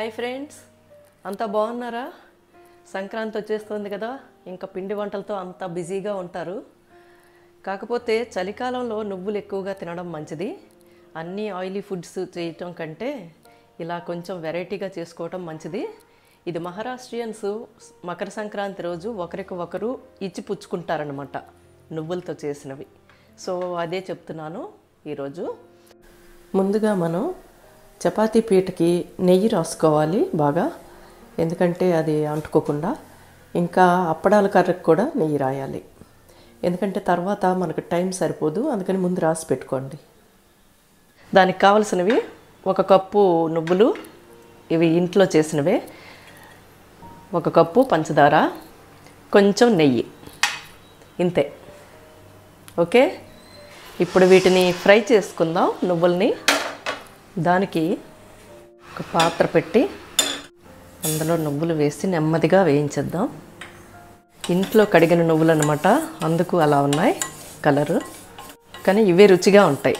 hi friends అంతా బాగున్నారా సంక్రాంతి వచ్చేస్తుంది కదా ఇంకా పిండి వంటలతో అంతా బిజీగా ఉంటారు కాకపోతే చలికాలంలో నువ్వులు ఎక్కువగా తినడం మంచిది అన్ని ఆయిలీ ఫుడ్స్ చేయటం కంటే ఇలా కొంచెం వెరైటీగా చేసుకోవటం మంచిది ఇది మహారాష్ట్రియన్స్ మకర సంక్రాంతి రోజు ఒకరికి ఒకరు ఇచ్చి పుచ్చుకుంటారనమాట నువ్వులతో చేసినవి సో అదే చెప్తున్నాను ఈరోజు ముందుగా మనం చపాతీ పీటకి నెయ్యి రాసుకోవాలి బాగా ఎందుకంటే అది అంటుకోకుండా ఇంకా అప్పడాల కర్రకు కూడా నెయ్యి రాయాలి ఎందుకంటే తర్వాత మనకు టైం సరిపోదు అందుకని ముందు రాసి పెట్టుకోండి దానికి కావలసినవి ఒక కప్పు నువ్వులు ఇవి ఇంట్లో చేసినవే ఒక కప్పు పంచదార కొంచెం నెయ్యి ఇంతే ఓకే ఇప్పుడు వీటిని ఫ్రై చేసుకుందాం నువ్వుల్ని దానికి ఒక పాత్ర పెట్టి అందులో నువ్వులు వేసి నెమ్మదిగా వేయించేద్దాం ఇంట్లో కడిగిన నువ్వులు అనమాట అందుకు అలా ఉన్నాయి కలరు కానీ ఇవే రుచిగా ఉంటాయి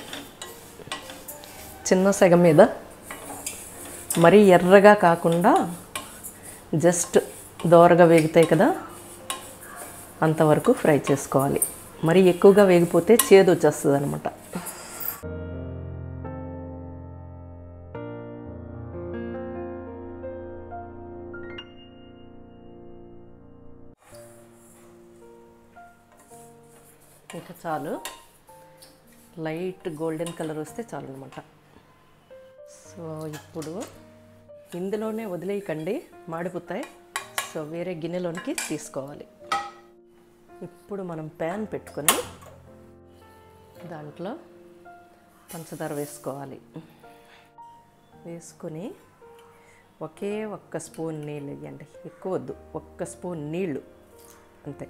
చిన్న సెగ మీద మరీ ఎర్రగా కాకుండా జస్ట్ దోరగా వేగుతాయి కదా అంతవరకు ఫ్రై చేసుకోవాలి మరి ఎక్కువగా వేగిపోతే చేదు వచ్చేస్తుంది అనమాట ఇంకా చాలు లైట్ గోల్డెన్ కలర్ వస్తే చాలు అనమాట సో ఇప్పుడు ఇందులోనే వదిలేయకండి మాడిపోతాయి సో వేరే గిన్నెలోనికి తీసుకోవాలి ఇప్పుడు మనం ప్యాన్ పెట్టుకొని దాంట్లో పంచదార వేసుకోవాలి వేసుకొని ఒకే ఒక్క స్పూన్ నీళ్ళు వేయండి ఎక్కువ వద్దు ఒక్క స్పూన్ నీళ్ళు అంతే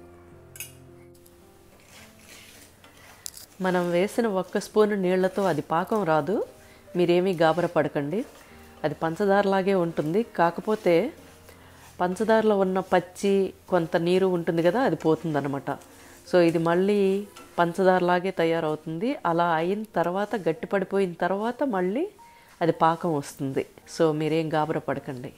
మనం వేసిన ఒక్క స్పూన్ నీళ్లతో అది పాకం రాదు మీరేమీ గాబర పడకండి అది పంచదారలాగే ఉంటుంది కాకపోతే పంచదారలో ఉన్న పచ్చి కొంత నీరు ఉంటుంది కదా అది పోతుందన్నమాట సో ఇది మళ్ళీ పంచదారలాగే తయారవుతుంది అలా అయిన తర్వాత గట్టిపడిపోయిన తర్వాత మళ్ళీ అది పాకం వస్తుంది సో మీరేం గాబర పడకండి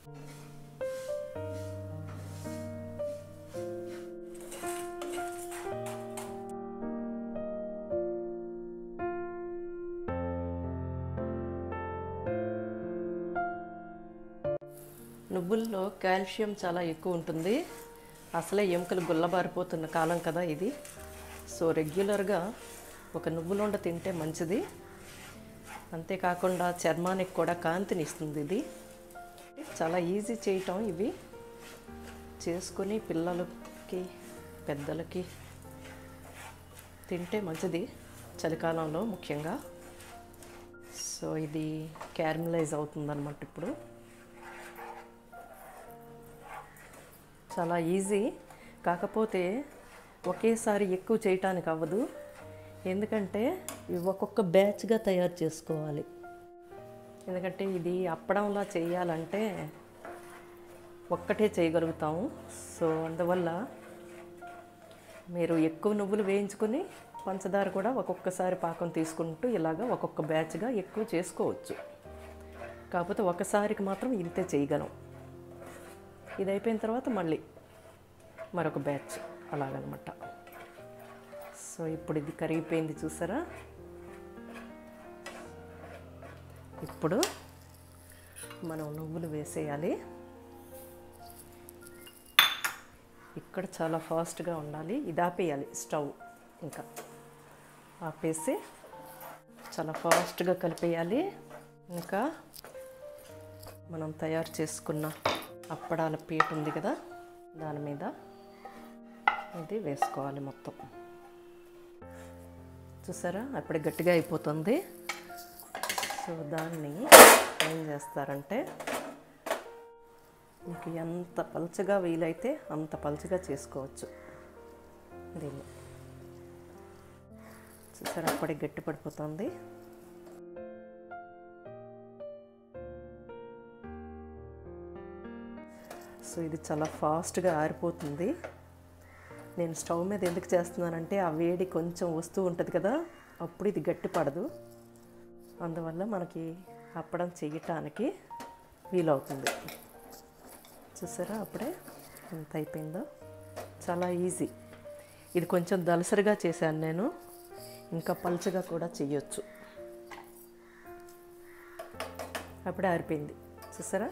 నువ్వుల్లో కాల్షియం చాలా ఎక్కువ ఉంటుంది అసలే ఎముకలు గుల్లబారిపోతున్న కాలం కదా ఇది సో రెగ్యులర్గా ఒక నువ్వులుండ తింటే మంచిది అంతేకాకుండా చర్మానికి కూడా కాంతిని ఇస్తుంది ఇది చాలా ఈజీ చేయటం ఇవి చేసుకొని పిల్లలకి పెద్దలకి తింటే మంచిది చలికాలంలో ముఖ్యంగా సో ఇది క్యారమలైజ్ అవుతుందన్నమాట ఇప్పుడు చాలా ఈజీ కాకపోతే ఒకేసారి ఎక్కువ చేయటానికి అవ్వదు ఎందుకంటే ఇవి ఒక్కొక్క బ్యాచ్గా తయారు చేసుకోవాలి ఎందుకంటే ఇది అప్పడంలా చేయాలంటే ఒక్కటే చేయగలుగుతాము సో అందువల్ల మీరు ఎక్కువ నువ్వులు వేయించుకొని పంచదార కూడా ఒక్కొక్కసారి పాకం తీసుకుంటూ ఇలాగ ఒక్కొక్క బ్యాచ్గా ఎక్కువ చేసుకోవచ్చు కాకపోతే ఒకసారికి మాత్రం ఇంతే చేయగలం ఇది అయిపోయిన తర్వాత మళ్ళీ మరొక బ్యాచ్ అలాగనమాట సో ఇప్పుడు ఇది కరిగిపోయింది చూసారా ఇప్పుడు మనం నువ్వులు వేసేయాలి ఇక్కడ చాలా ఫాస్ట్గా ఉండాలి ఇది ఆపేయాలి స్టవ్ ఇంకా ఆపేసి చాలా ఫాస్ట్గా కలిపేయాలి ఇంకా మనం తయారు చేసుకున్న అప్పడాల పీట ఉంది కదా దాని మీద ఇది వేసుకోవాలి మొత్తం చూసారా అప్పుడే గట్టిగా అయిపోతుంది సో దాన్ని ఏం చేస్తారంటే మీకు ఎంత పలుచగా వీలైతే అంత పలుచగా చేసుకోవచ్చు దీన్ని చూసారా అప్పుడే గట్టి పడిపోతుంది సో ఇది చాలా ఫాస్ట్గా ఆరిపోతుంది నేను స్టవ్ మీద ఎందుకు చేస్తున్నానంటే ఆ వేడి కొంచెం వస్తూ ఉంటుంది కదా అప్పుడు ఇది గట్టి పడదు అందువల్ల మనకి అప్పడం చేయటానికి వీలవుతుంది చూసారా అప్పుడే ఎంత అయిపోయిందో చాలా ఈజీ ఇది కొంచెం దలసరిగా చేశాను నేను ఇంకా పలుచగా కూడా చెయ్యొచ్చు అప్పుడే ఆరిపోయింది చూసారా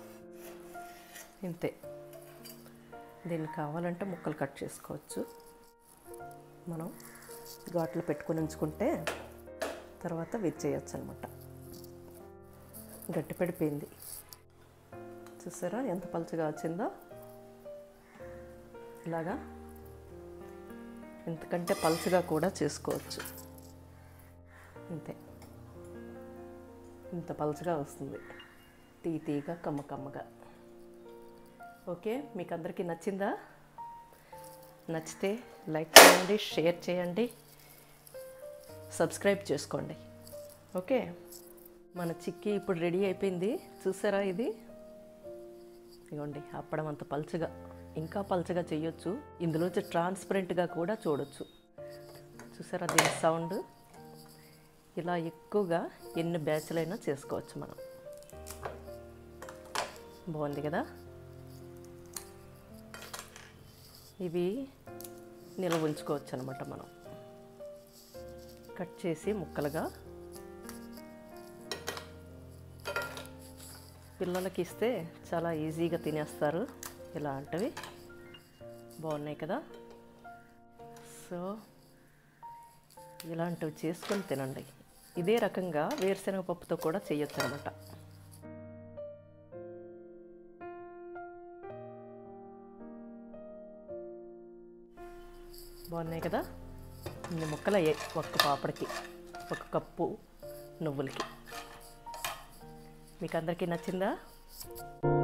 ఇంతే దీన్ని కావాలంటే ముక్కలు కట్ చేసుకోవచ్చు మనం ఘాట్లు పెట్టుకొని ఉంచుకుంటే తర్వాత వెచ్చేయచ్చు అనమాట గట్టి పడిపోయింది చూసారా ఎంత పలుచగా వచ్చిందో ఇలాగా ఇంతకంటే పలుచగా కూడా చేసుకోవచ్చు ఇంతే ఇంత పలుచగా వస్తుంది తీ తీగా కమ్మ కమ్మగా ఓకే మీకు అందరికీ నచ్చిందా నచ్చితే లైక్ చేయండి షేర్ చేయండి సబ్స్క్రైబ్ చేసుకోండి ఓకే మన చిక్కీ ఇప్పుడు రెడీ అయిపోయింది చూసారా ఇది ఇగోండి అప్పడం అంత పలుచగా ఇంకా పలుచగా చేయొచ్చు ఇందులోంచి ట్రాన్స్పరెంట్గా కూడా చూడొచ్చు చూసారా దీని సౌండ్ ఇలా ఎక్కువగా ఎన్ని బ్యాచ్లైనా చేసుకోవచ్చు మనం బాగుంది కదా ఇవి నిల్వ ఉంచుకోవచ్చు అనమాట మనం కట్ చేసి ముక్కలుగా పిల్లలకి ఇస్తే చాలా ఈజీగా తినేస్తారు ఇలాంటివి బాగున్నాయి కదా సో ఇలాంటివి చేసుకొని తినండి ఇదే రకంగా వేరుశనగ పప్పుతో కూడా చేయొచ్చు అనమాట బాగున్నాయి కదా ఇన్ని ముక్కలు అయ్యాయి ఒక్క పాపడికి ఒక కప్పు నువ్వులకి మీకు అందరికీ నచ్చిందా